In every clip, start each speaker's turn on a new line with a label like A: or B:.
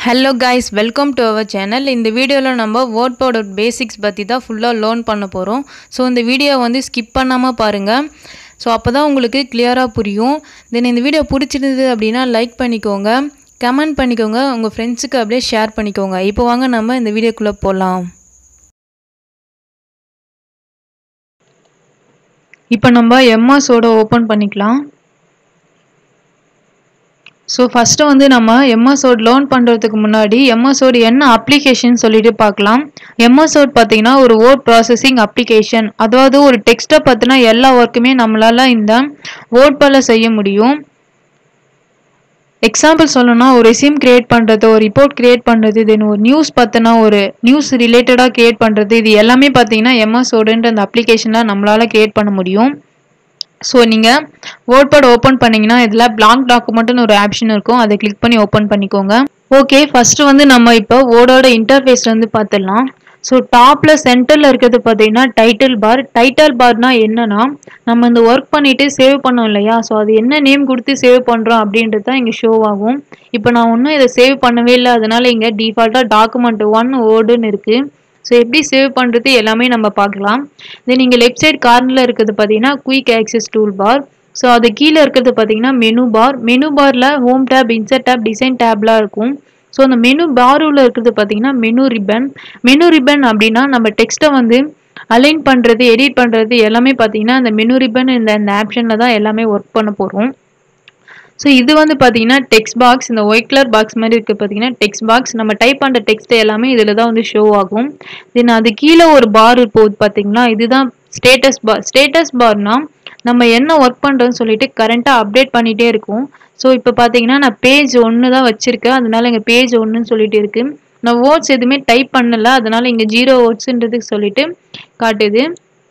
A: hello guys welcome to our channel இந்த வீடியோவில் நம்ம வேர்ட் பவுடர் பேசிக்ஸ் பற்றி தான் ஃபுல்லாக லேர்ன் பண்ண போகிறோம் ஸோ இந்த வீடியோ வந்து ஸ்கிப் பண்ணாமல் பாருங்கள் ஸோ அப்போ தான் உங்களுக்கு கிளியராக புரியும் தென் இந்த வீடியோ பிடிச்சிருந்தது அப்படின்னா லைக் பண்ணிக்கோங்க கமெண்ட் பண்ணிக்கோங்க உங்கள் ஃப்ரெண்ட்ஸுக்கு அப்படியே ஷேர் பண்ணிக்கோங்க இப்போ வாங்க நம்ம இந்த வீடியோக்குள்ளே போகலாம் இப்போ நம்ம எம்எஸோட ஓப்பன் பண்ணிக்கலாம் ஸோ ஃபஸ்ட்டு வந்து நம்ம எம்எஸ்ஓட் லேர்ன் பண்ணுறதுக்கு முன்னாடி எம்எஸ்ஓட் என்ன அப்ளிகேஷன் சொல்லிட்டு பார்க்கலாம் எம்எஸ்ஓட் பார்த்தீங்கன்னா ஒரு வேர்ட் ப்ராசஸிங் அப்ளிகேஷன் அதாவது ஒரு டெக்ஸ்ட்டை பற்றினா எல்லா ஒர்க்குமே நம்மளால் இந்த வேர்ட் பால செய்ய முடியும் எக்ஸாம்பிள் சொல்லணும்னா ஒரு ரெசியூம் கிரியேட் பண்ணுறது ஒரு ரிப்போர்ட் கிரியேட் பண்ணுறது தென் ஒரு நியூஸ் பார்த்தினா ஒரு நியூஸ் ரிலேட்டடாக கிரியேட் பண்ணுறது இது எல்லாமே பார்த்தீங்கன்னா எம்எஸ்ஓடுன்ற அந்த அப்ளிகேஷனில் நம்மளால் கிரியேட் பண்ண முடியும் ஸோ நீங்கள் வேர்ட்பேட் ஓப்பன் பண்ணிங்கன்னா இதில் பிளாங்க் டாக்குமெண்ட்னு ஒரு ஆப்ஷன் இருக்கும் அதை கிளிக் பண்ணி ஓப்பன் பண்ணிக்கோங்க ஓகே ஃபஸ்ட்டு வந்து நம்ம இப்போ வேர்டோட இன்டர்ஃபேஸ் வந்து பார்த்துடலாம் ஸோ டாப்பில் சென்டரில் இருக்கிறது பார்த்தீங்கன்னா டைட்டில் பார் டைட்டில் பார்னா என்னன்னா நம்ம இந்த ஒர்க் பண்ணிட்டு சேவ் பண்ணோம் இல்லையா ஸோ அது என்ன நேம் கொடுத்து சேவ் பண்ணுறோம் அப்படின்றது தான் இங்கே ஷோ ஆகும் இப்போ நான் ஒன்றும் இதை சேவ் பண்ணவே இல்லை அதனால இங்கே டிஃபால்ட்டாக டாக்குமெண்ட் ஒன் வேர்டுன்னு இருக்குது ஸோ எப்படி சேவ் பண்ணுறது எல்லாமே நம்ம பார்க்கலாம் தென் நீங்கள் லெஃப்ட் சைட் கார்னரில் இருக்கிறது பார்த்தீங்கன்னா quick access tool bar so அது கீழே இருக்கிறது பார்த்தீங்கன்னா மெனு பார் மெனு பாரில் home tab insert tab design டேப்லாம் இருக்கும் ஸோ அந்த மெனு பாருள்ள இருக்கிறது பார்த்தீங்கன்னா மெனு ரிப்பன் மெனு ரிப்பன் அப்படின்னா நம்ம டெக்ஸ்ட்டை வந்து அலைன் பண்ணுறது எடிட் பண்ணுறது எல்லாமே பார்த்தீங்கன்னா அந்த மெனு ரிப்பன் இந்த இந்த ஆப்ஷனில் தான் எல்லாமே ஒர்க் பண்ண போகிறோம் ஸோ இது வந்து பார்த்தீங்கன்னா டெக்ஸ்ட் பாக்ஸ் இந்த ஒயிட் கலர் பாக்ஸ் மாதிரி இருக்குது பார்த்தீங்கன்னா டெக்ஸ்ட் பாக்ஸ் நம்ம டைப் பண்ணுற டெக்ஸ்ட் எல்லாமே இதில் தான் வந்து ஷோ ஆகும் தென் அது கீழே ஒரு பார் போகுது பார்த்தீங்களா இதுதான் ஸ்டேட்டஸ் பார் ஸ்டேட்டஸ் பார்னா நம்ம என்ன ஒர்க் பண்ணுறோன்னு சொல்லிட்டு கரண்ட்டாக அப்டேட் பண்ணிகிட்டே இருக்கும் ஸோ இப்போ பார்த்தீங்கன்னா நான் பேஜ் ஒன்று தான் வச்சுருக்கேன் அதனால இங்கே பேஜ் ஒன்றுன்னு சொல்லிட்டு இருக்கு நான் வேர்ட்ஸ் எதுவுமே டைப் பண்ணல அதனால இங்கே ஜீரோ வேர்ட்ஸுன்றதுக்கு சொல்லிட்டு காட்டுது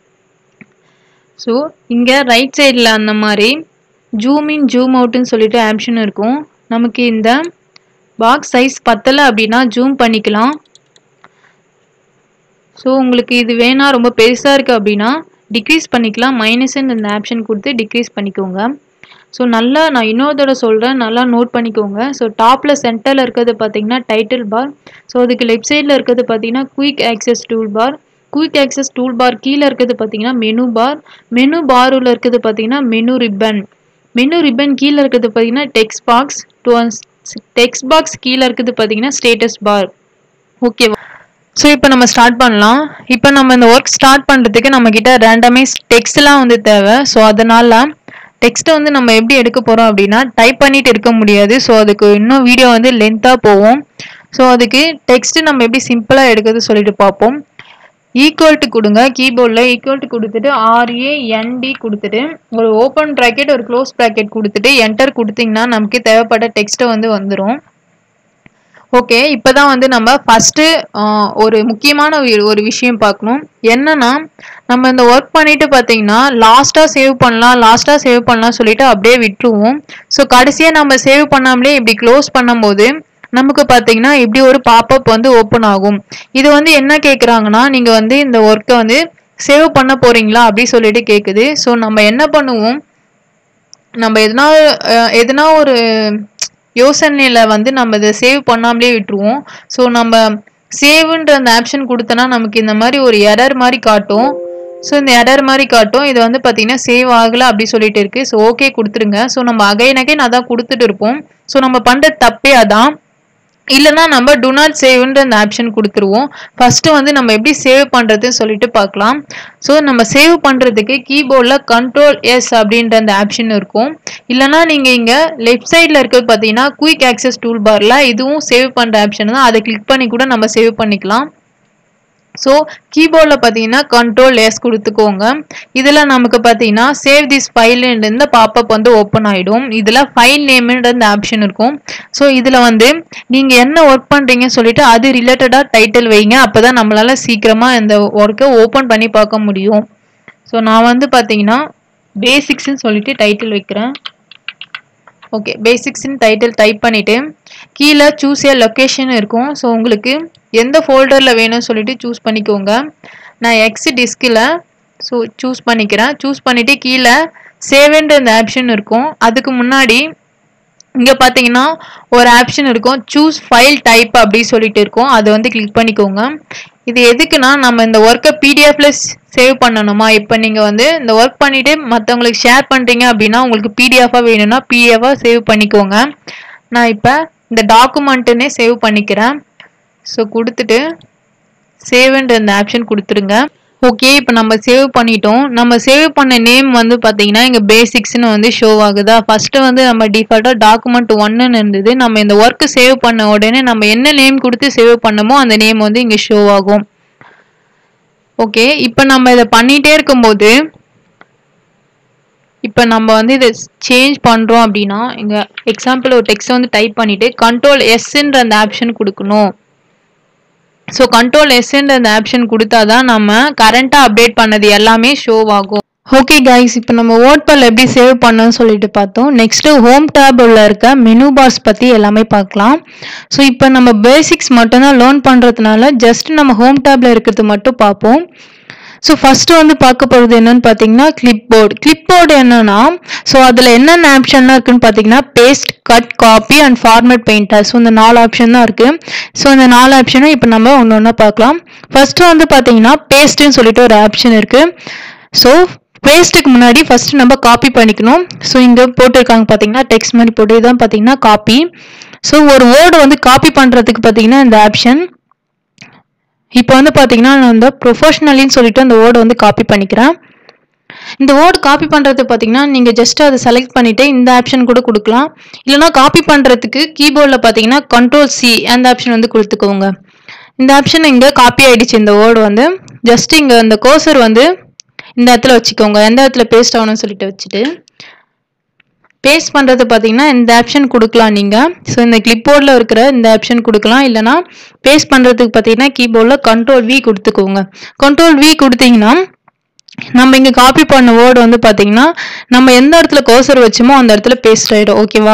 A: ஸோ இங்கே ரைட் சைடில் அந்த மாதிரி ஜூம் இன் ஜூம் அவுட்டுன்னு சொல்லிட்டு ஆப்ஷன் இருக்கும் நமக்கு இந்த பாக்ஸ் சைஸ் பத்தலை அப்படின்னா ஜூம் பண்ணிக்கலாம் ஸோ உங்களுக்கு இது வேணா ரொம்ப பெருசாக இருக்குது அப்படின்னா டிக்ரீஸ் பண்ணிக்கலாம் மைனஸ்ன்னு இந்த ஆப்ஷன் கொடுத்து டிக்ரீஸ் பண்ணிக்கோங்க ஸோ நல்லா நான் இன்னொரு தடவை சொல்கிறேன் நல்லா நோட் பண்ணிக்கோங்க ஸோ டாப்பில் சென்டரில் இருக்கிறது பார்த்தீங்கன்னா டைட்டில் பார் ஸோ அதுக்கு லெஃப்ட் சைடில் இருக்கிறது பார்த்தீங்கன்னா quick access tool bar quick access tool bar கீழே இருக்கிறது பார்த்தீங்கன்னா மெனு பார் மெனு பாருள்ள இருக்கிறது பார்த்தீங்கன்னா மெனு ரிப்பன் மெனு ரிப்பன் கீழே இருக்கிறது பார்த்தீங்கன்னா text box to text box கீழே இருக்கிறது பார்த்தீங்கன்னா ஸ்டேட்டஸ் பார் ஓகேவா ஸோ இப்போ நம்ம ஸ்டார்ட் பண்ணலாம் இப்போ நம்ம இந்த ஒர்க் ஸ்டார்ட் பண்ணுறதுக்கு நம்மக்கிட்ட ரேண்டமே டெக்ஸ்ட்லாம் வந்து தேவை ஸோ அதனால் டெக்ஸ்ட்டை வந்து நம்ம எப்படி எடுக்க போகிறோம் அப்படின்னா டைப் பண்ணிட்டு இருக்க முடியாது ஸோ அதுக்கு இன்னும் வீடியோ வந்து லென்த்தாக போவோம் ஸோ அதுக்கு டெக்ஸ்ட்டு நம்ம எப்படி சிம்பிளாக எடுக்கிறது சொல்லிட்டு பார்ப்போம் ஈக்குவல் டு கொடுங்க கீபோர்டில் ஈக்குவல் டு கொடுத்துட்டு ஆர்ஏஎன்டி கொடுத்துட்டு ஒரு ஓப்பன் ப்ராக்கெட் ஒரு க்ளோஸ் ப்ராக்கெட் கொடுத்துட்டு என்டர் கொடுத்தீங்கன்னா நமக்கு தேவைப்பட்ட டெக்ஸ்ட்டை வந்து வந்துடும் ஓகே இப்போ தான் வந்து நம்ம ஃபஸ்ட்டு ஒரு முக்கியமான ஒரு விஷயம் பார்க்கணும் என்னன்னா நம்ம இந்த ஒர்க் பண்ணிட்டு பார்த்தீங்கன்னா லாஸ்ட்டாக சேவ் பண்ணலாம் லாஸ்ட்டாக சேவ் பண்ணலாம் சொல்லிட்டு அப்படியே விட்டுருவோம் ஸோ கடைசியாக நம்ம சேவ் பண்ணாமலே இப்படி க்ளோஸ் பண்ணும்போது நமக்கு பார்த்தீங்கன்னா இப்படி ஒரு பாப்அப் வந்து ஓப்பன் ஆகும் இது வந்து என்ன கேட்குறாங்கன்னா நீங்கள் வந்து இந்த ஒர்க்கை வந்து சேவ் பண்ண போறீங்களா அப்படி சொல்லிட்டு கேட்குது ஸோ நம்ம என்ன பண்ணுவோம் நம்ம எதனா எதனா ஒரு யோசனையில் வந்து நம்ம இதை சேவ் பண்ணாமலே விட்டுருவோம் ஸோ நம்ம சேவ்ன்ற அந்த ஆப்ஷன் கொடுத்தனா நமக்கு இந்த மாதிரி ஒரு எரர் மாதிரி காட்டும் ஸோ இந்த எரர் மாதிரி காட்டும் இது வந்து பார்த்தீங்கன்னா சேவ் ஆகலை அப்படி சொல்லிட்டு இருக்கு ஸோ ஓகே கொடுத்துருங்க ஸோ நம்ம அகைன் அகைன் அதான் கொடுத்துட்டு இருப்போம் ஸோ நம்ம பண்ணுற தப்பே அதான் இல்லைனா நம்ம டு நாட் சேவ்ன்ற அந்த ஆப்ஷன் கொடுத்துருவோம் ஃபஸ்ட்டு வந்து நம்ம எப்படி சேவ் பண்ணுறதுன்னு சொல்லிட்டு பார்க்கலாம் ஸோ நம்ம சேவ் பண்ணுறதுக்கு கீபோர்டில் கண்ட்ரோல் எஸ் அப்படின்ற அந்த ஆப்ஷன் இருக்கும் இல்லைனா நீங்கள் இங்கே லெஃப்ட் சைடில் இருக்கிறது பார்த்தீங்கன்னா குயிக் ஆக்சஸ் டூல் பாரில் இதுவும் சேவ் பண்ணுற ஆப்ஷன் தான் அதை கிளிக் பண்ணி கூட நம்ம சேவ் பண்ணிக்கலாம் ஸோ கீபோர்டில் பார்த்தீங்கன்னா கண்ட்ரோல் எஸ் கொடுத்துக்கோங்க இதில் நமக்கு பார்த்தீங்கன்னா சேவ் திஸ் ஃபைல் இந்த பாப்பப் வந்து ஓப்பன் ஆகிடும் இதில் ஃபைல் நேம்ன்ற இந்த ஆப்ஷன் இருக்கும் ஸோ இதில் வந்து நீங்கள் என்ன ஒர்க் பண்ணுறீங்கன்னு சொல்லிட்டு அது ரிலேட்டடாக டைட்டில் வைங்க அப்போ தான் நம்மளால் சீக்கிரமாக இந்த ஒர்க்கை ஓப்பன் பண்ணி பார்க்க முடியும் ஸோ நான் வந்து பார்த்தீங்கன்னா பேசிக்ஸ்ன்னு சொல்லிட்டு டைட்டில் வைக்கிறேன் ஓகே பேசிக்ஸ்ன்னு டைட்டில் டைப் பண்ணிவிட்டு கீழே சூஸ் ஏ லொக்கேஷன் இருக்கும் ஸோ உங்களுக்கு எந்த ஃபோல்டரில் வேணும்னு சொல்லிட்டு சூஸ் பண்ணிக்கோங்க நான் எக்ஸ் டிஸ்கில் ஸோ சூஸ் பண்ணிக்கிறேன் சூஸ் பண்ணிவிட்டு கீழே சேவ்ன்ற இந்த ஆப்ஷன் இருக்கும் அதுக்கு முன்னாடி இங்கே பார்த்தீங்கன்னா ஒரு ஆப்ஷன் இருக்கும் சூஸ் ஃபைல் டைப் அப்படி சொல்லிட்டு இருக்கும் அதை வந்து கிளிக் பண்ணிக்கோங்க இது எதுக்குன்னா நம்ம இந்த ஒர்க்கை பிடிஎஃப்ல சேவ் பண்ணணுமா இப்போ நீங்கள் வந்து இந்த ஒர்க் பண்ணிட்டு மற்றவங்களுக்கு ஷேர் பண்ணுறீங்க அப்படின்னா உங்களுக்கு பிடிஎஃபாக வேணும்னா பிடிஎஃபாக சேவ் பண்ணிக்கோங்க நான் இப்போ இந்த டாக்குமெண்ட்டுன்னே சேவ் பண்ணிக்கிறேன் ஸோ கொடுத்துட்டு சேவ்ன்ற இந்த ஆப்ஷன் கொடுத்துருங்க ஓகே இப்போ நம்ம சேவ் பண்ணிட்டோம் நம்ம சேவ் பண்ண நேம் வந்து பார்த்தீங்கன்னா இங்கே பேசிக்ஸ்னு வந்து ஷோ ஆகுதா ஃபஸ்ட்டு வந்து நம்ம டிஃபால்ட்டாக டாக்குமெண்ட் ஒன்றுன்னு இருந்தது நம்ம இந்த ஒர்க்கு சேவ் பண்ண உடனே நம்ம என்ன நேம் கொடுத்து சேவ் பண்ணமோ அந்த நேம் வந்து இங்கே ஷோ ஆகும் ஓகே இப்போ நம்ம இதை பண்ணிகிட்டே இருக்கும்போது இப்போ நம்ம வந்து இதை சேஞ்ச் பண்ணுறோம் அப்படின்னா இங்கே எக்ஸாம்பிள் ஒரு டெக்ஸ்ட் வந்து டைப் பண்ணிவிட்டு கண்ட்ரோல் எஸ்ன்ற அந்த ஆப்ஷன் கொடுக்கணும் ஸோ கண்ட்ரோல் எஸ்ன்ற அந்த ஆப்ஷன் கொடுத்தா தான் நம்ம கரண்ட்டாக அப்டேட் பண்ணது எல்லாமே ஷோ ஆகும் ஓகே கைஸ் இப்போ நம்ம ஓட்பால் எப்படி சேவ் பண்ணோம்னு சொல்லிட்டு பார்த்தோம் நெக்ஸ்ட்டு ஹோம் டேபிளில் இருக்க மெனு பார்ஸ் பற்றி எல்லாமே பார்க்கலாம் ஸோ இப்போ நம்ம பேசிக்ஸ் மட்டும்தான் லேர்ன் பண்ணுறதுனால ஜஸ்ட் நம்ம ஹோம் டேபில் இருக்கிறது மட்டும் பார்ப்போம் ஸோ ஃபஸ்ட்டு வந்து பார்க்க போகிறது என்னன்னு பார்த்தீங்கன்னா கிளிப் போர்டு கிளிப் போர்டு என்னன்னா ஸோ அதில் என்னென்ன ஆப்ஷன்லாம் இருக்குன்னு பார்த்தீங்கன்னா paste cut copy and format painter so இந்த நாலு ஆப்ஷன் தான் இருக்குது ஸோ இந்த நாலு ஆப்ஷனும் இப்போ நம்ம ஒன்று ஒன்றா பார்க்கலாம் ஃபஸ்ட்டு வந்து பார்த்தீங்கன்னா பேஸ்ட்டுன்னு சொல்லிட்டு ஒரு ஆப்ஷன் இருக்குது ஸோ பேஸ்ட்டுக்கு முன்னாடி ஃபஸ்ட்டு நம்ம காப்பி பண்ணிக்கணும் ஸோ இங்கே போட்டிருக்காங்க பார்த்தீங்கன்னா டெக்ஸ்ட் மாதிரி போட்டு இதான் பார்த்தீங்கன்னா காப்பி ஸோ ஒரு வேர்டு வந்து காப்பி பண்ணுறதுக்கு பார்த்தீங்கன்னா இந்த ஆப்ஷன் இப்போ வந்து பார்த்தீங்கன்னா நான் இந்த ப்ரொஃபஷ்னலின்னு சொல்லிட்டு அந்த வேர்டை வந்து காப்பி பண்ணிக்கிறேன் இந்த வேர்டு காப்பி பண்ணுறது பார்த்தீங்கன்னா நீங்கள் ஜஸ்ட் அதை செலக்ட் பண்ணிவிட்டு இந்த ஆப்ஷன் கூட கொடுக்கலாம் இல்லைனா காப்பி பண்ணுறதுக்கு கீபோர்டில் பார்த்தீங்கன்னா கண்ட்ரோல் சி அந்த ஆப்ஷன் வந்து கொடுத்துக்கோங்க இந்த ஆப்ஷன் இங்கே காப்பி ஆயிடுச்சு இந்த வேர்டு வந்து ஜஸ்ட் இங்கே இந்த கோசர் வந்து இந்த இடத்துல வச்சுக்கோங்க எந்த இடத்துல பேஸ்ட் ஆகணும்னு சொல்லிட்டு வச்சுட்டு பேஸ்ட் பண்ணுறது பார்த்தீங்கன்னா இந்த ஆப்ஷன் கொடுக்கலாம் நீங்கள் ஸோ இந்த கிளிப்போர்டில் இருக்கிற இந்த ஆப்ஷன் கொடுக்கலாம் இல்லைனா பேஸ்ட் பண்ணுறதுக்கு பார்த்தீங்கன்னா கீபோர்டில் கண்ட்ரோல் வி கொடுத்துக்கோங்க கண்ட்ரோல் வி கொடுத்தீங்கன்னா நம்ம இங்கே காப்பி பண்ண வேர்டு வந்து பார்த்தீங்கன்னா நம்ம எந்த இடத்துல கோசர் வச்சோமோ அந்த இடத்துல பேஸ்ட் ஆகிடும் ஓகேவா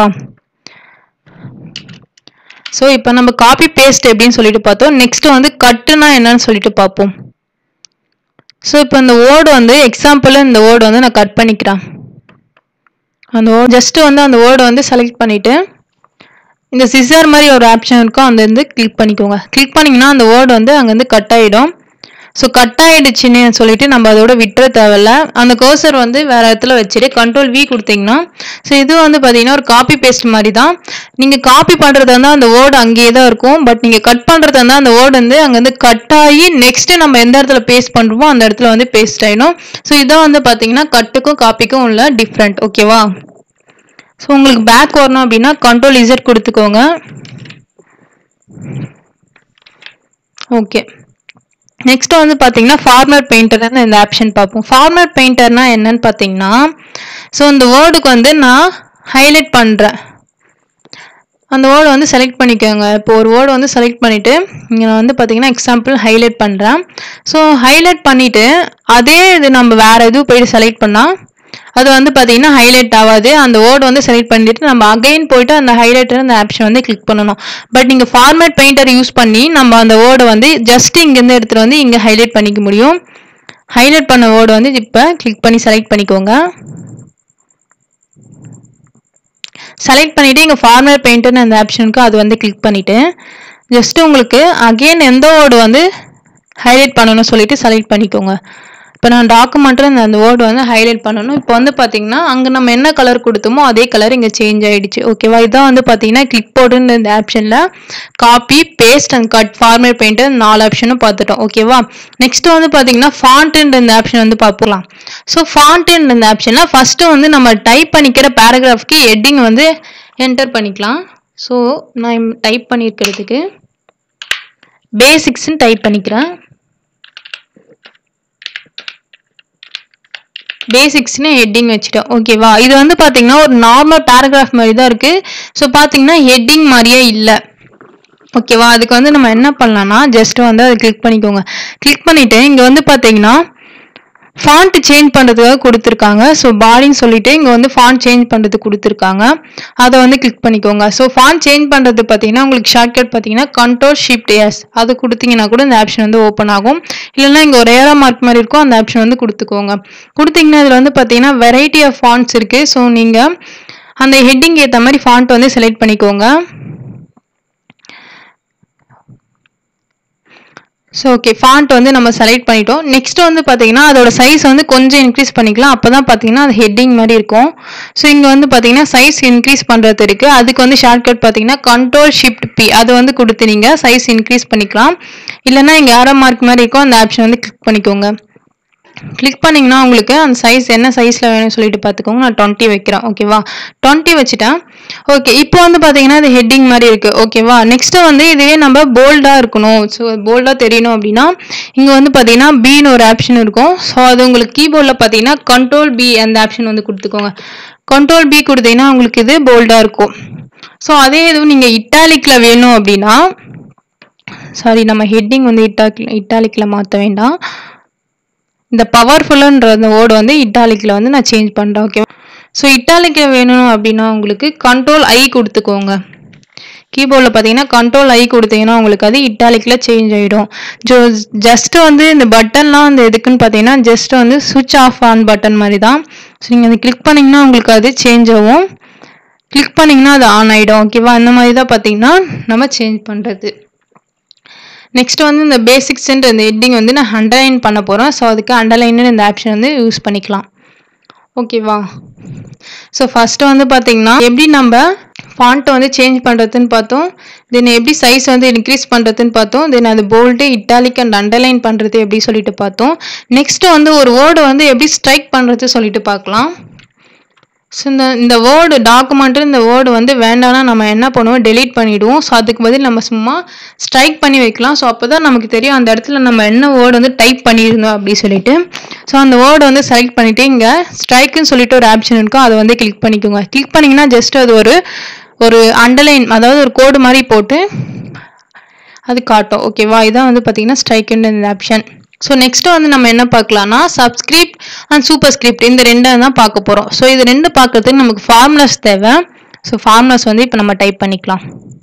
A: ஸோ இப்போ நம்ம காப்பி பேஸ்ட் எப்படின்னு சொல்லிட்டு பார்த்தோம் நெக்ஸ்ட் வந்து கட்டுனா என்னன்னு சொல்லிட்டு பார்ப்போம் ஸோ இப்போ இந்த வேர்டு வந்து எக்ஸாம்பிள் இந்த வேர்டு வந்து நான் கட் பண்ணிக்கிறேன் அந்த வேர்டு ஜஸ்ட் வந்து அந்த வேர்டை வந்து செலக்ட் பண்ணிவிட்டு இந்த சிசர் மாதிரி ஒரு ஆப்ஷன் இருக்கும் அந்த வந்து கிளிக் பண்ணிக்கோங்க கிளிக் பண்ணிங்கன்னா அந்த வேர்டு வந்து அங்கேருந்து கட் ஆகிடும் ஸோ கட் ஆகிடுச்சின்னு சொல்லிட்டு நம்ம அதோட விட்டுற தேவையில்ல அந்த கர்சர் வந்து வேற இடத்துல வச்சுட்டு கண்ட்ரோல் வி கொடுத்தீங்கன்னா ஸோ இது வந்து பார்த்தீங்கன்னா ஒரு காப்பி பேஸ்ட் மாதிரி தான் நீங்கள் காப்பி பண்ணுறது வந்து அந்த வேர்டு அங்கேயே தான் இருக்கும் பட் நீங்கள் கட் பண்ணுறது வந்து அந்த வேர்டு வந்து அங்கேருந்து கட் ஆகி நெக்ஸ்ட் நம்ம எந்த இடத்துல பேஸ்ட் பண்ணுறோமோ அந்த இடத்துல வந்து பேஸ்ட் ஆகிடும் ஸோ இதான் வந்து பார்த்தீங்கன்னா கட்டுக்கும் காப்பிக்கும் உள்ள டிஃப்ரெண்ட் ஓகேவா ஸோ உங்களுக்கு பேக் வரணும் அப்படின்னா கண்ட்ரோல் இசட் கொடுத்துக்கோங்க ஓகே நெக்ஸ்ட் வந்து பார்த்தீங்கன்னா ஃபார்மேட் பெயிண்டர்னு இந்த ஆப்ஷன் பார்ப்போம் ஃபார்மேட் பெயிண்டர்னா என்னன்னு பார்த்தீங்கன்னா ஸோ இந்த வேர்டுக்கு வந்து நான் ஹைலைட் பண்ணுறேன் அந்த வேர்டு வந்து செலக்ட் பண்ணிக்கோங்க இப்போ ஒரு வேர்டு வந்து செலக்ட் பண்ணிவிட்டு இங்கே நான் வந்து பார்த்தீங்கன்னா எக்ஸாம்பிள் ஹைலைட் பண்ணுறேன் ஸோ ஹைலைட் பண்ணிவிட்டு அதே இது நம்ம வேறு எதுவும் போயிட்டு செலக்ட் பண்ணால் அது வந்து பார்த்தீங்கன்னா ஹைலைட் ஆகாது அந்த வேர்டு வந்து செலக்ட் பண்ணிட்டு நம்ம அகைன் போயிட்டு அந்த ஹைலைட்டர் அந்த ஆப்ஷன் வந்து கிளிக் பண்ணணும் பட் நீங்கள் ஃபார்மேட் பெயிண்டர் யூஸ் பண்ணி நம்ம அந்த வேர்டை வந்து ஜஸ்ட் இங்கேருந்து எடுத்துகிட்டு வந்து இங்கே ஹைலைட் பண்ணிக்க முடியும் ஹைலைட் பண்ண வேர்டு வந்து இப்போ கிளிக் பண்ணி செலக்ட் பண்ணிக்கோங்க செலக்ட் பண்ணிவிட்டு இங்கே ஃபார்மேட் பெயிண்டர்னு அந்த ஆப்ஷனுக்கு அது வந்து கிளிக் பண்ணிவிட்டு ஜஸ்ட் உங்களுக்கு அகெயின் எந்த வேர்டு வந்து ஹைலைட் பண்ணணும்னு சொல்லிட்டு செலக்ட் பண்ணிக்கோங்க இப்போ நான் டாக்குமெண்ட்டில் இந்த அந்த வேர்டு வந்து ஹைலைட் பண்ணணும் இப்போ வந்து பார்த்தீங்கன்னா அங்கே நம்ம என்ன கலர் கொடுத்தோமோ அதே கலர் இங்கே சேஞ்ச் ஆகிடுச்சு ஓகேவா இதான் வந்து பார்த்தீங்கன்னா கிளிக் போர்டுன்னு இந்த ஆப்ஷனில் copy paste and cut format painter நாலு ஆப்ஷனும் பார்த்துட்டோம் ஓகேவா நெக்ஸ்ட் வந்து பார்த்தீங்கன்னா ஃபாண்ட்டுன்ற இந்த ஆப்ஷன் வந்து பார்க்கலாம் ஸோ ஃபாண்ட்டுன்ற இந்த ஆப்ஷனில் ஃபஸ்ட்டு வந்து நம்ம டைப் பண்ணிக்கிற பேராகிராஃப்க்கு ஹெட்டிங் வந்து என்டர் பண்ணிக்கலாம் ஸோ நான் டைப் பண்ணியிருக்கிறதுக்கு பேசிக்ஸ்ன்னு டைப் பண்ணிக்கிறேன் பேசிக்ஸ்னு ஹெட்டிங் வச்சுட்டோம் ஓகேவா இது வந்து பார்த்தீங்கன்னா ஒரு நார்மல் பேராகிராஃப் மாதிரி தான் இருக்குது ஸோ பார்த்தீங்கன்னா ஹெட்டிங் மாதிரியே இல்லை ஓகேவா அதுக்கு வந்து நம்ம என்ன பண்ணலாம்னா ஜஸ்ட் வந்து அதை கிளிக் பண்ணிக்கோங்க கிளிக் பண்ணிவிட்டு இங்கே வந்து பார்த்தீங்கன்னா ஃபாண்ட் சேஞ்ச் பண்ணுறதுக்காக கொடுத்துருக்காங்க ஸோ பாடின்னு சொல்லிட்டு இங்கே வந்து ஃபாண்ட் சேஞ்ச் பண்ணுறதுக்கு கொடுத்துருக்காங்க அதை வந்து கிளிக் பண்ணிக்கோங்க ஸோ ஃபாண்ட் சேஞ்ச் பண்ணுறது பார்த்தீங்கன்னா உங்களுக்கு ஷார்ட்கட் பார்த்தீங்கன்னா கண்ட்ரோல் ஷிஃப்ட் எஸ் அது கொடுத்தீங்கன்னா கூட இந்த ஆப்ஷன் வந்து ஓப்பன் ஆகும் இல்லைன்னா இங்கே ஒரு ஏரோ மார்க் மாதிரி இருக்கும் அந்த ஆப்ஷன் வந்து கொடுத்துக்கோங்க கொடுத்தீங்கன்னா இதில் வந்து பார்த்தீங்கன்னா வெரைட்டி ஆஃப் ஃபாண்ட்ஸ் இருக்குது ஸோ நீங்கள் அந்த ஹெட்டிங் ஏற்ற மாதிரி ஃபாண்ட் வந்து செலக்ட் பண்ணிக்கோங்க ஸோ ஓகே ஃபாண்ட் வந்து நம்ம செலக்ட் பண்ணிட்டோம் நெக்ஸ்ட் வந்து பார்த்தீங்கன்னா அதோட சைஸ் வந்து கொஞ்சம் இன்க்ரீஸ் பண்ணிக்கலாம் அப்போ தான் பார்த்தீங்கன்னா அது ஹெட்டிங் மாதிரி இருக்கும் ஸோ இங்கே வந்து பார்த்தீங்கன்னா சைஸ் இன்க்ரீஸ் பண்ணுறது இருக்குது அதுக்கு வந்து ஷார்ட்கட் பார்த்தீங்கன்னா கண்ட்ரோல் ஷிஃப்ட் பி அது வந்து கொடுத்து நீங்கள் சைஸ் இன்க்ரீஸ் பண்ணிக்கலாம் இல்லைன்னா இங்கே ஆரோ மார்க் மாதிரி இருக்கும் அந்த ஆப்ஷன் வந்து கிளிக் பண்ணிக்கோங்க கிளிக் பண்ணிங்கன்னா உங்களுக்கு அந்த சைஸ் என்ன சைஸில் வேணும்னு சொல்லிட்டு பார்த்துக்கோங்க நான் டுவெண்ட்டி வைக்கிறேன் ஓகேவா டுவெண்ட்டி வச்சுட்டேன் ஓகே இப்போ வந்து பார்த்தீங்கன்னா இது ஹெட்டிங் மாதிரி இருக்குது ஓகேவா நெக்ஸ்ட்டு வந்து இதுவே நம்ம போல்டாக இருக்கணும் ஸோ போல்டாக தெரியணும் அப்படின்னா இங்கே வந்து பார்த்தீங்கன்னா பின்னு ஒரு ஆப்ஷன் இருக்கும் ஸோ அது உங்களுக்கு கீபோர்டில் பார்த்தீங்கன்னா கண்ட்ரோல் பி அந்த ஆப்ஷன் வந்து கொடுத்துக்கோங்க கண்ட்ரோல் பி கொடுத்தீங்கன்னா உங்களுக்கு இது போல்டாக இருக்கும் ஸோ அதே இதுவும் நீங்கள் இட்டாலிக்கில் வேணும் அப்படின்னா சாரி நம்ம ஹெட்டிங் வந்து இட்டாலிக் இட்டாலிக்கில் மாற்ற வேண்டாம் இந்த பவர்ஃபுல்லுன்ற அந்த வேர்டு வந்து இட்டாலிக்கில் வந்து நான் சேஞ்ச் பண்ணுறேன் ஓகேவா ஸோ இட்டாலிக்கில் வேணும் அப்படின்னா உங்களுக்கு கண்ட்ரோல் ஐ கொடுத்துக்கோங்க கீபோர்டில் பார்த்தீங்கன்னா கண்ட்ரோல் ஐ கொடுத்தீங்கன்னா உங்களுக்கு அது இட்டாலிக்கில் சேஞ்ச் ஆகிடும் ஜோ ஜஸ்ட் வந்து இந்த பட்டன்லாம் வந்து எதுக்குன்னு பார்த்தீங்கன்னா ஜஸ்ட் வந்து சுவிட்ச் ஆஃப் ஆன் பட்டன் மாதிரி தான் ஸோ நீங்கள் அதை கிளிக் பண்ணிங்கன்னா உங்களுக்கு அது சேஞ்ச் ஆகும் கிளிக் பண்ணிங்கன்னா அது ஆன் ஆகிடும் ஓகேவா அந்த மாதிரி தான் பார்த்தீங்கன்னா நம்ம சேஞ்ச் பண்ணுறது நெக்ஸ்ட் வந்து இந்த பேசிக்ஸ்ன்ற இந்த ஹெட்டிங் வந்து நான் அண்டர்லைன் பண்ண போகிறேன் ஸோ அதுக்கு அண்டர்லைன்னு இந்த ஆப்ஷன் வந்து யூஸ் பண்ணிக்கலாம் ஓகேவா ஸோ ஃபஸ்ட்டு வந்து பார்த்தீங்கன்னா எப்படி நம்ம ஃபாண்ட்டை வந்து சேஞ்ச் பண்ணுறதுன்னு பார்த்தோம் தென் எப்படி சைஸ் வந்து இன்க்ரீஸ் பண்ணுறதுன்னு பார்த்தோம் தென் அது போல்டு இட்டாலிக் அண்ட் அண்டர்லைன் பண்ணுறது எப்படி சொல்லிட்டு பார்த்தோம் நெக்ஸ்ட்டு வந்து ஒரு வேர்டை வந்து எப்படி ஸ்ட்ரைக் பண்ணுறது சொல்லிட்டு பார்க்கலாம் ஸோ இந்த இந்த வேர்டு டாக்குமெண்ட்டு இந்த வேர்டு வந்து வேண்டாம்னா நம்ம என்ன பண்ணுவோம் டெலீட் பண்ணிவிடுவோம் ஸோ அதுக்கு பதில் நம்ம சும்மா ஸ்ட்ரைக் பண்ணி வைக்கலாம் ஸோ அப்போ தான் நமக்கு தெரியும் அந்த இடத்துல நம்ம என்ன வேர்டு வந்து டைப் பண்ணியிருந்தோம் அப்படின்னு சொல்லிட்டு ஸோ அந்த வேர்டை வந்து செலக்ட் பண்ணிவிட்டு இங்கே ஸ்ட்ரைக்குன்னு சொல்லிட்டு ஒரு ஆப்ஷன் இருக்கும் அதை வந்து கிளிக் பண்ணிக்கோங்க கிளிக் பண்ணிங்கன்னா ஜஸ்ட் அது ஒரு ஒரு அண்டர்லைன் அதாவது ஒரு கோடு மாதிரி போட்டு அது காட்டும் ஓகேவா இதான் வந்து பார்த்தீங்கன்னா ஸ்ட்ரைக்குன்ற இந்த ஆப்ஷன் ஸோ நெக்ஸ்ட்டு வந்து நம்ம என்ன பார்க்கலாம்னா சப்ஸ்கிரிப்ட் அண்ட் சூப்பர் ஸ்கிரிப்ட் இந்த ரெண்டும் தான் பார்க்க போகிறோம் ஸோ இது ரெண்டு பார்க்கறதுக்கு நமக்கு ஃபார்முலாஸ் தேவை ஸோ ஃபார்முலாஸ் வந்து இப்போ நம்ம டைப் பண்ணிக்கலாம்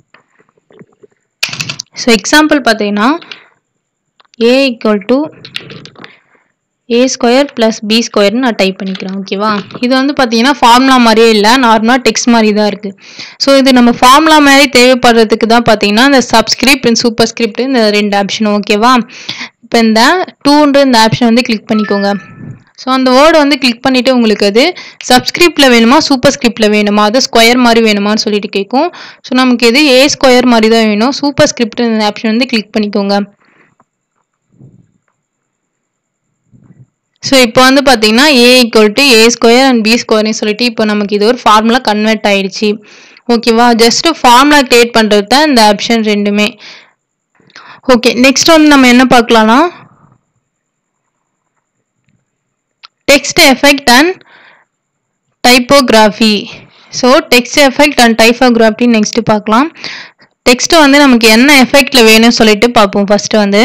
A: ஸோ எக்ஸாம்பிள் பார்த்தீங்கன்னா A equal to A square plus B ஸ்கொயர்னு நான் டைப் பண்ணிக்கிறேன் ஓகேவா இது வந்து பார்த்தீங்கன்னா ஃபார்முலா மாதிரியே இல்லை நார்மலாக டெக்ஸ்ட் மாதிரி தான் இருக்குது ஸோ இது நம்ம ஃபார்முலா மாதிரி தேவைப்படுறதுக்கு தான் பார்த்தீங்கன்னா இந்த சப்ஸ்கிரிப்ட் சூப்பர் ஸ்கிரிப்ட் இந்த ரெண்டு ஆப்ஷன் ஓகேவா இப்போ இந்த டூன்ற இந்த ஆப்ஷன் வந்து கிளிக் பண்ணிக்கோங்க ஸோ அந்த வேர்டு வந்து கிளிக் பண்ணிவிட்டு உங்களுக்கு அது சப்ஸ்கிரிப்டில் வேணுமா சூப்பர் ஸ்கிரிப்டில் வேணுமா அது ஸ்கொயர் மாதிரி வேணுமான்னு சொல்லிட்டு கேட்கும் ஸோ நமக்கு இது ஏ ஸ்கொயர் மாதிரி தான் வேணும் சூப்பர் ஸ்கிரிப்ட் இந்த ஆப்ஷன் வந்து கிளிக் பண்ணிக்கோங்க ஸோ இப்போ வந்து பார்த்தீங்கன்னா A equal to A square and B ஸ்கொயர்னு சொல்லிட்டு இப்போ நமக்கு இது ஒரு ஃபார்முலா கன்வெர்ட் ஆயிடுச்சு ஓகேவா ஜஸ்ட் ஃபார்முலா கிரியேட் பண்ணுறது தான் இந்த ஆப்ஷன் ரெண்டுமே ஓகே நெக்ஸ்ட் வந்து நம்ம என்ன பார்க்கலாம்னா text effect and typography so text effect and typography next பார்க்கலாம் டெக்ஸ்ட் வந்து நமக்கு என்ன எஃபெக்ட்ல வேணும்னு சொல்லிட்டு பார்ப்போம் ஃபர்ஸ்ட் வந்து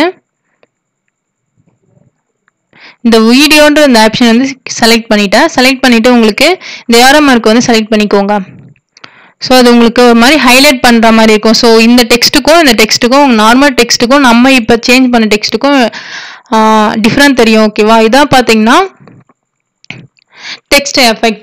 A: இந்த வீடியோன்ற இந்த ஆப்ஷன் வந்து செலக்ட் பண்ணிட்டேன் செலக்ட் பண்ணிட்டு உங்களுக்கு இந்த ஏரோ மார்க் வந்து செலக்ட் பண்ணிக்கோங்க ஸோ அது உங்களுக்கு ஒரு மாதிரி ஹைலைட் பண்ணுற மாதிரி இருக்கும் ஸோ இந்த டெக்ஸ்ட்டுக்கும் இந்த டெக்ஸ்ட்டுக்கும் நார்மல் டெக்ஸ்ட்டுக்கும் நம்ம இப்போ சேஞ்ச் பண்ண டெக்ஸ்ட்டுக்கும் டிஃப்ரெண்ட் தெரியும் ஓகேவா இதான் பார்த்தீங்கன்னா டெக்ஸ்ட் எஃபெக்ட்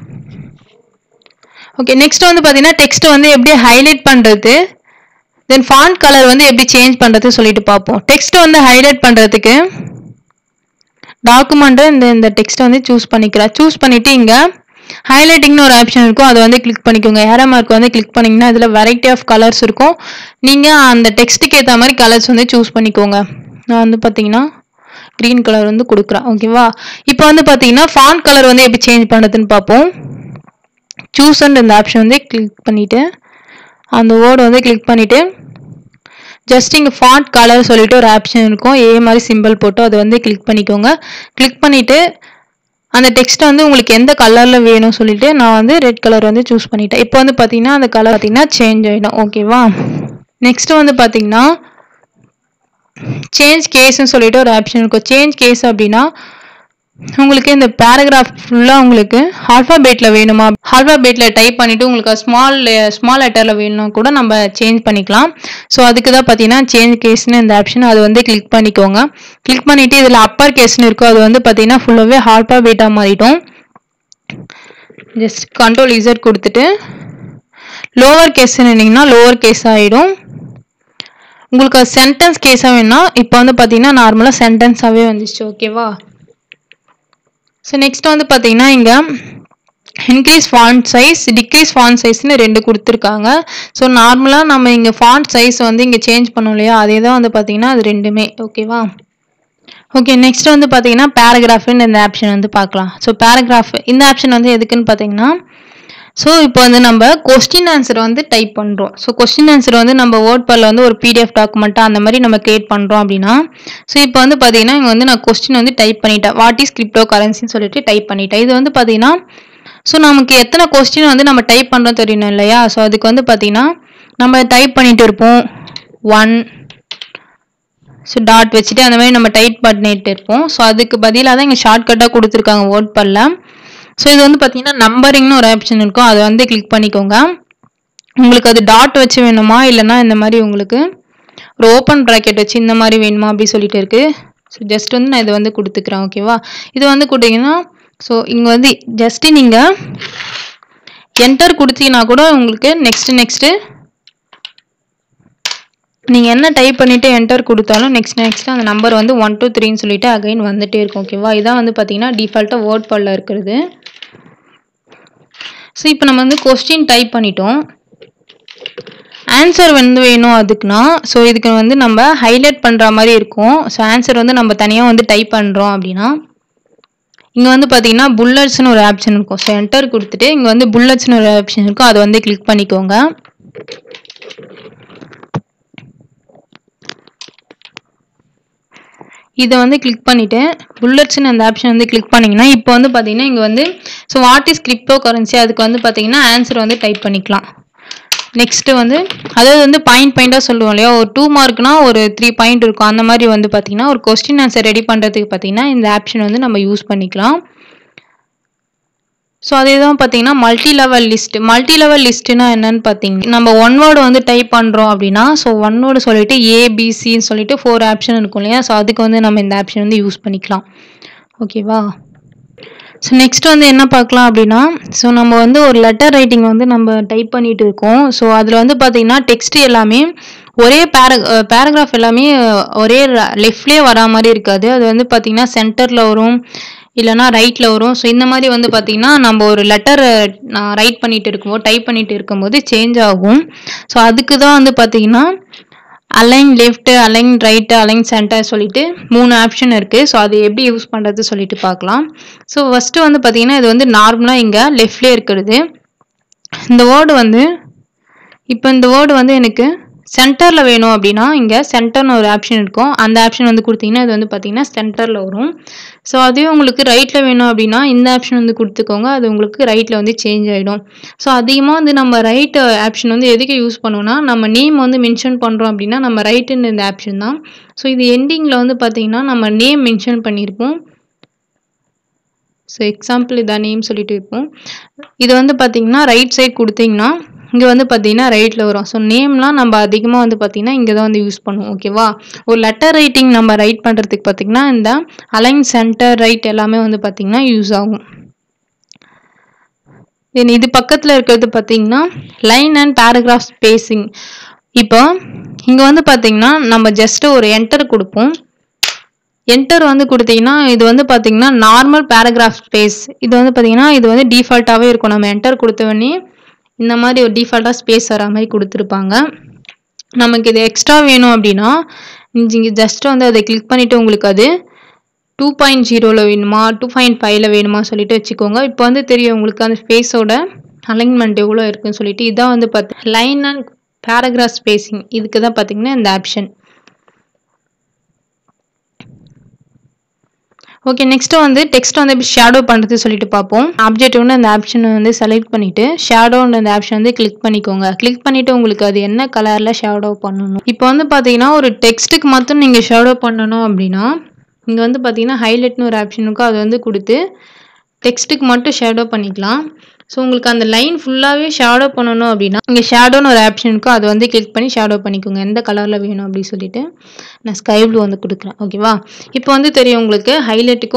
A: ஓகே நெக்ஸ்ட் வந்து பார்த்தீங்கன்னா டெக்ஸ்ட் வந்து எப்படி ஹைலைட் பண்ணுறது தென் ஃபாண்ட் கலர் வந்து எப்படி சேஞ்ச் பண்ணுறது சொல்லிட்டு பார்ப்போம் டெக்ஸ்ட் வந்து ஹைலைட் பண்ணுறதுக்கு டாக்குமெண்ட்டை இந்த இந்த டெக்ஸ்ட்டை வந்து சூஸ் பண்ணிக்கிறேன் சூஸ் பண்ணிவிட்டு இங்கே ஹைலைட்டிங்னு ஒரு ஆப்ஷன் இருக்கும் அதை வந்து கிளிக் பண்ணிக்கோங்க ஏரோ மார்க் வந்து கிளிக் பண்ணிங்கன்னா இதில் வெரைட்டி ஆஃப் கலர்ஸ் இருக்கும் நீங்கள் அந்த டெக்ஸ்ட்டுக்கு ஏற்ற மாதிரி கலர்ஸ் வந்து சூஸ் பண்ணிக்கோங்க நான் வந்து பார்த்தீங்கன்னா க்ரீன் கலர் வந்து கொடுக்குறேன் ஓகேவா இப்போ வந்து பார்த்தீங்கன்னா ஃபாண்ட் கலர் வந்து எப்படி சேஞ்ச் பண்ணுறதுன்னு பார்ப்போம் சூஸ்ன்ற இந்த ஆப்ஷன் வந்து கிளிக் பண்ணிவிட்டு அந்த வேர்டு வந்து கிளிக் பண்ணிவிட்டு ஜஸ்ட் இங்கே ஃபாண்ட் கலர் சொல்லிட்டு ஒரு ஆப்ஷன் இருக்கும் ஏ மாதிரி சிம்பிள் போட்டு அதை வந்து கிளிக் பண்ணிக்கோங்க கிளிக் பண்ணிவிட்டு அந்த டெக்ஸ்ட்டை வந்து உங்களுக்கு எந்த கலரில் வேணும் சொல்லிட்டு நான் வந்து ரெட் கலர் வந்து சூஸ் பண்ணிட்டேன் இப்போ வந்து பார்த்தீங்கன்னா அந்த கலர் பார்த்தீங்கன்னா சேஞ்ச் ஆகிடும் ஓகேவா நெக்ஸ்ட் வந்து பார்த்தீங்கன்னா சேஞ்ச் கேஸ்ன்னு சொல்லிட்டு ஒரு ஆப்ஷன் இருக்கும் சேஞ்ச் கேஸ் அப்படின்னா உங்களுக்கு இந்த பேராகிராஃப் ஃபுல்லாக உங்களுக்கு ஆல்ஃபாபேட்டில் வேணுமா ஆல்ஃபாபேட்டில் டைப் பண்ணிவிட்டு உங்களுக்கு ஸ்மால் ஸ்மால் லெட்டரில் வேணும்னா கூட நம்ம சேஞ்ச் பண்ணிக்கலாம் ஸோ அதுக்கு தான் பார்த்தீங்கன்னா சேஞ்ச் கேஸ்னு இந்த ஆப்ஷன் அது வந்து கிளிக் பண்ணிக்கோங்க கிளிக் பண்ணிவிட்டு இதில் அப்பர் கேஸ்னு இருக்கும் அது வந்து பார்த்தீங்கன்னா ஃபுல்லாகவே ஆல்ஃபாபேட்டாக மாறிட்டோம் ஜஸ்ட் கண்ட்ரோல் இசட் கொடுத்துட்டு லோவர் கேஸ் நின்னீங்கன்னா லோவர் கேஸ் ஆகிடும் உங்களுக்கு சென்டென்ஸ் கேஸாக வேணும்னா இப்போ வந்து பார்த்தீங்கன்னா நார்மலாக சென்டென்ஸாகவே வந்துச்சு ஓகேவா ஸோ நெக்ஸ்ட் வந்து பார்த்தீங்கன்னா இங்கே increase font size decrease font சைஸ்னு ரெண்டு கொடுத்துருக்காங்க ஸோ நார்மலாக நம்ம இங்கே ஃபாண்ட் சைஸ் வந்து இங்கே சேஞ்ச் பண்ணோம் இல்லையா அதே தான் வந்து பார்த்தீங்கன்னா அது ரெண்டுமே ஓகேவா ஓகே நெக்ஸ்ட் வந்து பார்த்தீங்கன்னா பேராகிராஃப்னு இந்த ஆப்ஷன் வந்து பார்க்கலாம் ஸோ பேராகிராஃப் இந்த ஆப்ஷன் வந்து எதுக்குன்னு பார்த்தீங்கன்னா ஸோ இப்போ வந்து நம்ம கொஸ்டின் ஆன்சர் வந்து டைப் பண்ணுறோம் ஸோ கொஸ்டின் ஆன்சர் வந்து நம்ம வேர்ட் பல்ல வந்து ஒரு பிடிஎஃப் டாக்குமெண்ட்டாக அந்த மாதிரி நம்ம கிரியேட் பண்ணுறோம் அப்படின்னா ஸோ இப்போ வந்து பார்த்தீங்கன்னா இங்கே வந்து நான் கொஸ்டின் வந்து டைப் பண்ணிட்டேன் வாட் இஸ் கிரிப்டோ கரன்சின்னு சொல்லிட்டு டைப் பண்ணிட்டேன் இது வந்து பார்த்தீங்கன்னா ஸோ நமக்கு எத்தனை கொஸ்டின் வந்து நம்ம டைப் பண்ணுறோம் தெரியணும் இல்லையா ஸோ அதுக்கு வந்து பார்த்தீங்கன்னா நம்ம டைப் பண்ணிட்டு இருப்போம் ஒன் ஸோ டாட் வச்சுட்டு அந்த மாதிரி நம்ம டைப் பண்ணிட்டு இருப்போம் ஸோ அதுக்கு பதிலாக தான் இங்கே ஷார்ட்கட்டாக கொடுத்துருக்காங்க வேர்ட் பல்ல ஸோ இது வந்து பார்த்தீங்கன்னா நம்பரிங்னு ஒரு ஆப்ஷன் இருக்கும் அதை வந்து கிளிக் பண்ணிக்கோங்க உங்களுக்கு அது டாட் வச்சு வேணுமா இல்லைன்னா இந்த மாதிரி உங்களுக்கு ஒரு ஓப்பன் ப்ராக்கெட் வச்சு இந்த மாதிரி வேணுமா அப்படி சொல்லிட்டு இருக்கு ஸோ ஜஸ்ட் வந்து நான் இதை வந்து கொடுத்துக்கிறேன் ஓகேவா இது வந்து கொடுத்தீங்கன்னா ஸோ இங்கே வந்து ஜஸ்ட்டு நீங்கள் என்டர் கொடுத்தீங்கன்னா கூட உங்களுக்கு நெக்ஸ்ட்டு நெக்ஸ்ட்டு நீங்கள் என்ன டைப் பண்ணிவிட்டு என்டர் கொடுத்தாலும் நெக்ஸ்ட் நெக்ஸ்ட் அந்த நம்பர் வந்து ஒன் டூ த்ரீன்னு சொல்லிட்டு அகைன் வந்துட்டே இருக்கும் ஓகேவா இதான் வந்து பார்த்தீங்கன்னா டிஃபால்ட்டாக வேர்ட் பாலில் இருக்கிறது ஸோ இப்போ நம்ம வந்து கொஸ்டின் டைப் பண்ணிட்டோம் ஆன்சர் வந்து வேணும் அதுக்குன்னா ஸோ இதுக்கு வந்து நம்ம ஹைலைட் பண்ணுற மாதிரி இருக்கும் ஸோ ஆன்சர் வந்து நம்ம தனியாக வந்து டைப் பண்ணுறோம் அப்படின்னா இங்கே வந்து பார்த்தீங்கன்னா புல்லட்ஸ்னு ஒரு ஆப்ஷன் இருக்கும் ஸோ என்டர் கொடுத்துட்டு இங்கே வந்து புல்லட்ஸ்னு ஒரு ஆப்ஷன் இருக்கும் அதை வந்து கிளிக் பண்ணிக்கோங்க இதை வந்து கிளிக் பண்ணிவிட்டு புல்லட்ஸ்னு அந்த ஆப்ஷன் வந்து கிளிக் பண்ணிங்கன்னா இப்போ வந்து பார்த்தீங்கன்னா இங்கே வந்து so what is cryptocurrency அதுக்கு வந்து பார்த்தீங்கன்னா ஆன்சர் வந்து டைப் பண்ணிக்கலாம் நெக்ஸ்ட்டு வந்து அதாவது வந்து பாயிண்ட் பாயிண்டாக சொல்லுவோம் இல்லையா ஒரு டூ மார்க்னா ஒரு த்ரீ பாயிண்ட் இருக்கும் அந்த மாதிரி வந்து பார்த்தீங்கன்னா ஒரு கொஸ்டின் ஆன்சர் ரெடி பண்ணுறதுக்கு பார்த்தீங்கன்னா இந்த ஆப்ஷன் வந்து நம்ம யூஸ் பண்ணிக்கலாம் ஸோ அதே தான் பார்த்தீங்கன்னா multi level list multi level லிஸ்ட்டுனா என்னன்னு பார்த்தீங்கன்னா நம்ம ஒன் வேர்டு வந்து டைப் பண்ணுறோம் அப்படின்னா ஸோ ஒன் வேர்டு சொல்லிட்டு ஏபிசின்னு சொல்லிட்டு ஃபோர் ஆப்ஷன் இருக்கும் இல்லையா ஸோ அதுக்கு வந்து நம்ம இந்த ஆப்ஷன் வந்து யூஸ் பண்ணிக்கலாம் ஓகேவா ஸோ நெக்ஸ்ட் வந்து என்ன பார்க்கலாம் அப்படின்னா ஸோ நம்ம வந்து ஒரு லெட்டர் ரைட்டிங் வந்து நம்ம டைப் பண்ணிட்டு இருக்கோம் ஸோ அதில் வந்து பார்த்தீங்கன்னா டெக்ஸ்ட் எல்லாமே ஒரே பேர பேராகிராஃப் எல்லாமே ஒரே லெஃப்ட்லேயே வரா மாதிரி இருக்காது அது வந்து பார்த்தீங்கன்னா சென்டரில் வரும் இல்லைனா ரைட்டில் வரும் ஸோ இந்த மாதிரி வந்து பார்த்தீங்கன்னா நம்ம ஒரு லெட்டர் ரைட் பண்ணிட்டு இருக்கும்போது டைப் பண்ணிட்டு இருக்கும்போது சேஞ்ச் ஆகும் ஸோ அதுக்கு தான் வந்து பார்த்தீங்கன்னா align left align right align centre சொல்லிட்டு மூணு ஆப்ஷன் இருக்குது ஸோ அது எப்படி யூஸ் பண்ணுறது சொல்லிட்டு பார்க்கலாம் ஸோ ஃபஸ்ட்டு வந்து பார்த்தீங்கன்னா இது வந்து நார்மலாக இங்கே லெஃப்ட்லேயே இருக்கிறது இந்த வேர்டு வந்து இப்போ இந்த வேர்டு வந்து எனக்கு சென்டரில் வேணும் அப்படின்னா இங்கே சென்டர்னு ஒரு ஆப்ஷன் இருக்கும் அந்த ஆப்ஷன் வந்து கொடுத்தீங்கன்னா இது வந்து பார்த்தீங்கன்னா சென்டரில் வரும் ஸோ அதுவே உங்களுக்கு ரைட்டில் வேணும் அப்படின்னா இந்த ஆப்ஷன் வந்து கொடுத்துக்கோங்க அது உங்களுக்கு ரைட்டில் வந்து சேஞ்ச் ஆகிடும் ஸோ அதிகமாக வந்து நம்ம ரைட் ஆப்ஷன் வந்து எதுக்கு யூஸ் பண்ணுவோம்னா நம்ம நேம் வந்து மென்ஷன் பண்ணுறோம் அப்படின்னா நம்ம ரைட்டுன்னு இந்த ஆப்ஷன் தான் ஸோ இது எண்டிங்கில் வந்து பார்த்தீங்கன்னா நம்ம நேம் மென்ஷன் பண்ணியிருப்போம் ஸோ எக்ஸாம்பிள் இதான் நேம் சொல்லிட்டு இருப்போம் இது வந்து பார்த்தீங்கன்னா ரைட் சைட் கொடுத்தீங்கன்னா இங்கே வந்து பார்த்தீங்கன்னா ரைட்டில் வரும் ஸோ நேம்லாம் நம்ம அதிகமாக வந்து பார்த்தீங்கன்னா இங்கே தான் வந்து யூஸ் பண்ணுவோம் ஓகேவா ஒரு லெட்டர் ரைட்டிங் நம்ம ரைட் பண்ணுறதுக்கு பார்த்தீங்கன்னா இந்த அலைன் சென்டர் ரைட் எல்லாமே வந்து பார்த்தீங்கன்னா யூஸ் ஆகும் தென் இது பக்கத்தில் இருக்கிறது பார்த்தீங்கன்னா லைன் அண்ட் பேராகிராஃப் ஸ்பேசிங் இப்போ இங்கே வந்து பார்த்தீங்கன்னா நம்ம ஜஸ்ட் ஒரு என்டர் கொடுப்போம் என்டர் வந்து கொடுத்தீங்கன்னா இது வந்து பார்த்தீங்கன்னா நார்மல் பேராகிராஃப் ஸ்பேஸ் இது வந்து பார்த்தீங்கன்னா இது வந்து டிஃபால்ட்டாகவே இருக்கும் நம்ம என்டர் கொடுத்த உடனே இந்த மாதிரி ஒரு டிஃபால்ட்டாக ஸ்பேஸ் வர மாதிரி கொடுத்துருப்பாங்க நமக்கு இது எக்ஸ்ட்ரா வேணும் அப்படின்னா இங்கே ஜஸ்ட் வந்து அதை கிளிக் பண்ணிவிட்டு உங்களுக்கு அது டூ பாயிண்ட் ஜீரோவில் வேணுமா டூ பாயிண்ட் ஃபைவ்ல வேணுமா சொல்லிட்டு வச்சுக்கோங்க இப்போ வந்து தெரியும் உங்களுக்கு அந்த ஸ்பேஸோட அலைன்மெண்ட் எவ்வளோ இருக்குன்னு சொல்லிட்டு இதான் வந்து பார்த்து லைன் அண்ட் பேராகிராஃப் ஸ்பேசிங் இதுக்கு தான் பார்த்தீங்கன்னா இந்த ஆப்ஷன் ஓகே நெக்ஸ்ட் வந்து டெக்ஸ்ட் வந்து எப்படி ஷேடோ பண்ணுறது சொல்லிட்டு பார்ப்போம் ஆப்ஜெக்ட் வந்து அந்த ஆப்ஷனை வந்து செலக்ட் பண்ணிட்டு ஷேடோன்ற அந்த ஆப்ஷன் வந்து கிளிக் பண்ணிக்கோங்க கிளிக் பண்ணிட்டு உங்களுக்கு அது என்ன கலரில் ஷேடோ பண்ணணும் இப்போ வந்து பார்த்தீங்கன்னா ஒரு டெக்ஸ்ட்டுக்கு மட்டும் நீங்கள் ஷேடோ பண்ணணும் அப்படின்னா இங்கே வந்து பார்த்தீங்கன்னா ஹைலைட்னு ஒரு ஆப்ஷன் இருக்கும் அது வந்து கொடுத்து டெக்ஸ்ட்டுக்கு மட்டும் ஷேடோ பண்ணிக்கலாம் ஸோ உங்களுக்கு அந்த லைன் ஃபுல்லாகவே ஷேடோ பண்ணணும் அப்படின்னா இங்கே ஷேடோன்னு ஒரு ஆப்ஷன் இருக்கும் அதை வந்து கிளிக் பண்ணி ஷேடோ பண்ணிக்கோங்க எந்த கலரில் வேணும் அப்படின்னு சொல்லிட்டு நான் ஸ்கை ப்ளூ வந்து கொடுக்குறேன் ஓகேவா இப்போ வந்து தெரியும் உங்களுக்கு ஹைலைட்டுக்கும்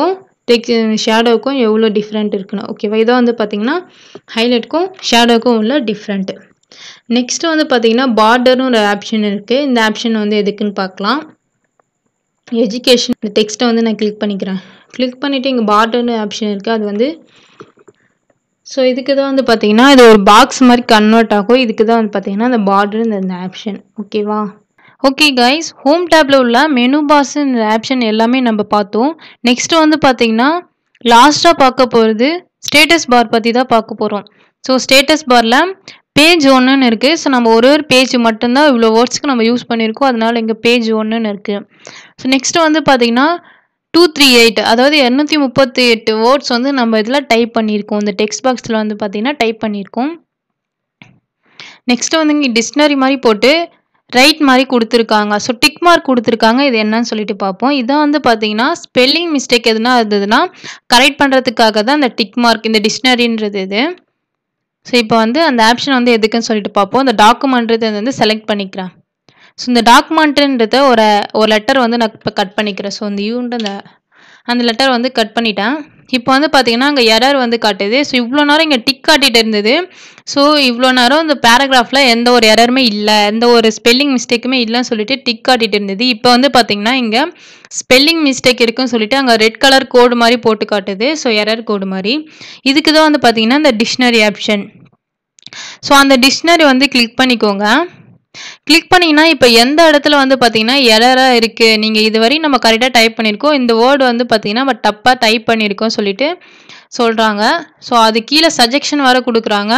A: டெக் ஷேடோவுக்கும் எவ்வளோ டிஃப்ரெண்ட் இருக்குன்னு ஓகேவா இதான் வந்து பார்த்தீங்கன்னா ஹைலைட்க்கும் ஷேடோவுக்கும் உள்ள டிஃப்ரெண்ட்டு நெக்ஸ்ட்டு வந்து பார்த்தீங்கன்னா பார்டர்னு ஒரு ஆப்ஷன் இருக்குது இந்த ஆப்ஷன் வந்து எதுக்குன்னு பார்க்கலாம் எஜுகேஷன் இந்த டெக்ஸ்ட்டை வந்து நான் கிளிக் பண்ணிக்கிறேன் கிளிக் பண்ணிவிட்டு இங்கே பார்டர்னு ஆப்ஷன் இருக்குது அது வந்து ஸோ இதுக்கு தான் வந்து பார்த்தீங்கன்னா இது ஒரு பாக்ஸ் மாதிரி கன்வெர்ட் ஆகும் இதுக்கு தான் வந்து பார்த்தீங்கன்னா அந்த பார்டர் இந்த ஆப்ஷன் ஓகேவா ஓகே கைஸ் ஹோம் டேப்பில் உள்ள மெனு பாஸ் இந்த ஆப்ஷன் எல்லாமே நம்ம பார்த்தோம் நெக்ஸ்ட்டு வந்து பார்த்தீங்கன்னா லாஸ்ட்டாக பார்க்க போகிறது ஸ்டேட்டஸ் பார் பற்றி தான் பார்க்க போகிறோம் ஸோ ஸ்டேட்டஸ் பாரில் பேஜ் ஒன்றுன்னு இருக்குது ஸோ நம்ம ஒரு ஒரு பேஜ் மட்டும்தான் இவ்வளோ வேர்ட்ஸ்க்கு நம்ம யூஸ் பண்ணியிருக்கோம் அதனால இங்கே பேஜ் ஒன்றுன்னு இருக்குது ஸோ நெக்ஸ்ட்டு வந்து பார்த்தீங்கன்னா டூ த்ரீ எயிட் அதாவது இரநூத்தி முப்பத்தி எட்டு வேர்ட்ஸ் வந்து நம்ம இதில் டைப் பண்ணியிருக்கோம் இந்த டெக்ஸ்ட் பாக்ஸில் வந்து பார்த்தீங்கன்னா டைப் பண்ணியிருக்கோம் நெக்ஸ்ட்டு வந்து இங்கே டிக்ஷனரி மாதிரி போட்டு ரைட் மாதிரி கொடுத்துருக்காங்க ஸோ டிக் மார்க் கொடுத்துருக்காங்க இது என்னன்னு சொல்லிட்டு பார்ப்போம் இதான் வந்து பார்த்தீங்கன்னா ஸ்பெல்லிங் மிஸ்டேக் எதுனா இருந்ததுன்னா கரெக்ட் பண்ணுறதுக்காக தான் இந்த டிக் மார்க் இந்த டிக்ஷனரின்றது இது ஸோ இப்போ வந்து அந்த ஆப்ஷன் வந்து எதுக்குன்னு சொல்லிட்டு பார்ப்போம் இந்த டாக்குமெண்ட்றது வந்து செலக்ட் பண்ணிக்கிறேன் ஸோ இந்த டாக்குமெண்ட்டுன்றத ஒரு ஒரு லெட்டர் வந்து நான் இப்போ கட் பண்ணிக்கிறேன் ஸோ இந்த யூன்ற அந்த அந்த லெட்டர் வந்து கட் பண்ணிட்டேன் இப்போ வந்து பார்த்தீங்கன்னா அங்கே எரர் வந்து காட்டுது ஸோ இவ்வளோ நேரம் இங்கே டிக் காட்டிட்டு இருந்தது ஸோ இவ்வளோ நேரம் இந்த பேராகிராஃபில் எந்த ஒரு எரருமே இல்லை எந்த ஒரு ஸ்பெல்லிங் மிஸ்டேக்குமே இல்லைன்னு சொல்லிட்டு டிக் காட்டிட்டு இருந்தது இப்போ வந்து பார்த்தீங்கன்னா இங்கே ஸ்பெல்லிங் மிஸ்டேக் இருக்குன்னு சொல்லிட்டு அங்கே ரெட் கலர் கோடு மாதிரி போட்டு காட்டுது ஸோ எரர் கோடு மாதிரி இதுக்கு தான் வந்து பார்த்தீங்கன்னா இந்த டிக்ஷனரி ஆப்ஷன் ஸோ அந்த டிக்ஷனரி வந்து கிளிக் பண்ணிக்கோங்க கிளிக் பண்ணிங்கன்னா இப்போ எந்த இடத்துல வந்து பார்த்தீங்கன்னா எரராக இருக்குது நீங்கள் இதுவரை நம்ம கரெக்டாக டைப் பண்ணியிருக்கோம் இந்த வேர்டு வந்து பார்த்தீங்கன்னா நம்ம தப்பாக டைப் பண்ணியிருக்கோம் சொல்லிட்டு சொல்கிறாங்க ஸோ அது கீழே சஜெக்ஷன் வர கொடுக்குறாங்க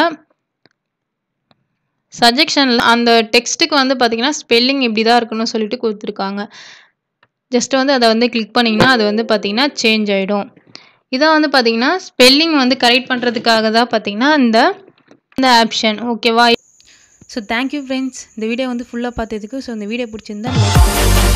A: சஜெக்ஷனில் அந்த டெக்ஸ்ட்டுக்கு வந்து பார்த்தீங்கன்னா ஸ்பெல்லிங் இப்படி தான் இருக்கணும்னு சொல்லிட்டு கொடுத்துருக்காங்க ஜஸ்ட் வந்து அதை வந்து கிளிக் பண்ணிங்கன்னா அது வந்து பார்த்தீங்கன்னா சேஞ்ச் ஆகிடும் இதான் வந்து பார்த்தீங்கன்னா ஸ்பெல்லிங் வந்து கரெக்ட் பண்ணுறதுக்காக தான் பார்த்தீங்கன்னா இந்த இந்த ஆப்ஷன் ஓகேவா ஸோ தேங்க்யூ ஃப்ரெண்ட்ஸ் இந்த வீடியோ வந்து ஃபுல்லாக பார்த்ததுக்கு ஸோ இந்த வீடியோ பிடிச்சிருந்தா லைக் பண்ணுங்கள்